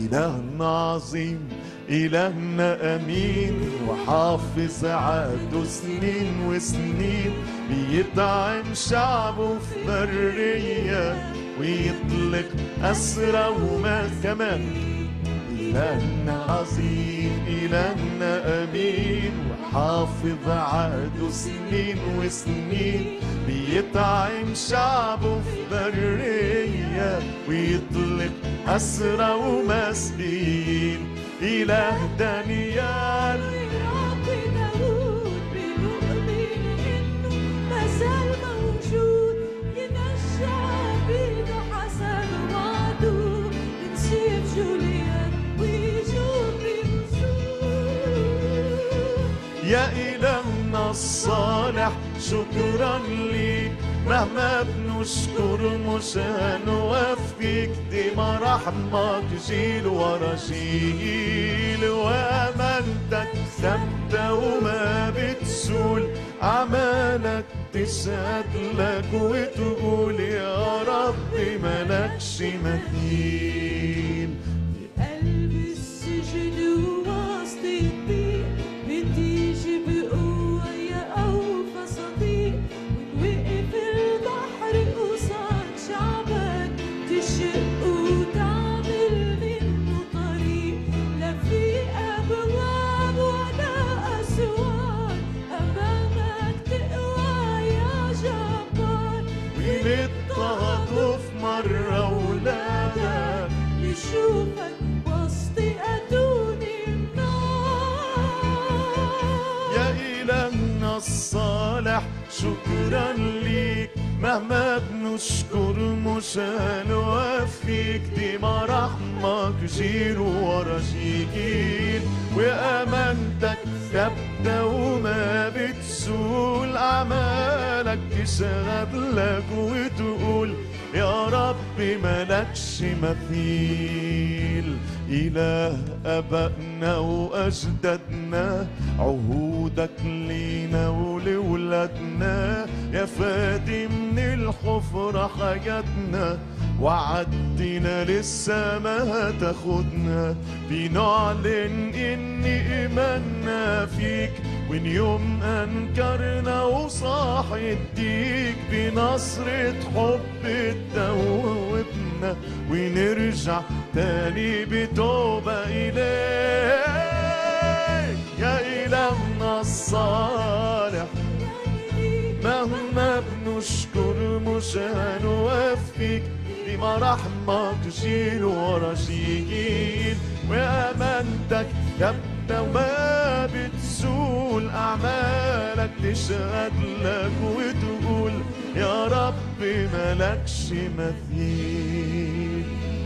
إلهنا عظيم إلهنا أمين وحافظ عهده سنين وسنين بيدعم شعبه في برية ويطلق أسرى وما كمان إلهنا عظيم إلهنا أمين وحافظ عهده سنين وسنين بيطعم شعبه في برية ويطلق أسرى ومسكين إله دانيال رب داود بنؤمن إنه مازال موجود ينشأ بيده حسب وعده من سيف جوليان ويجوب بنزول يا إلهنا الصالح شكرا ليك مهما بنشكر مش هنوفيك دي مراحمك جيل ورا جيل وأمانتك ثابتة وما بتزول أعمالك تشهد لك وتقول يا رب ملكش مثيل قلب السجن ووسط الضيق بتيجي بقوة يا أوفى صديق وين وقف البحر قصاد شعبك تشق وتعمل منه طريق لا في أبواب ولا أسوار أمامك تقوى يا جبار وين اضطهدوا في مرة ولادك يشوفك وسط أدون النار يا إلهنا الصالح شكرا ليك مهما بنشكر مش هنوفيك دي مراحمك جيل ورا جيل وأمانتك ثابتة وما بتزول أعمالك تشهد لك وتقول يا رب ملكش مثيل إله أبائنا وأجدادنا عهودك لينا ولولادنا يا فادي من الحفرة حياتنا وعدنا لسه ما هتاخدنا بنعلن ان ايماننا فيك وان يوم انكرنا وصاح الديك بنصرة حب تدوبنا ونرجع تاني بتوبة إليك يا إلهنا الصالح مهما بنشكر مش هنوفيك بمراحمك جيل ورا جيل وأمانتك ثابتة وما بتزول أعمالك تشهد لك وتقول يا رب ملكش مثيل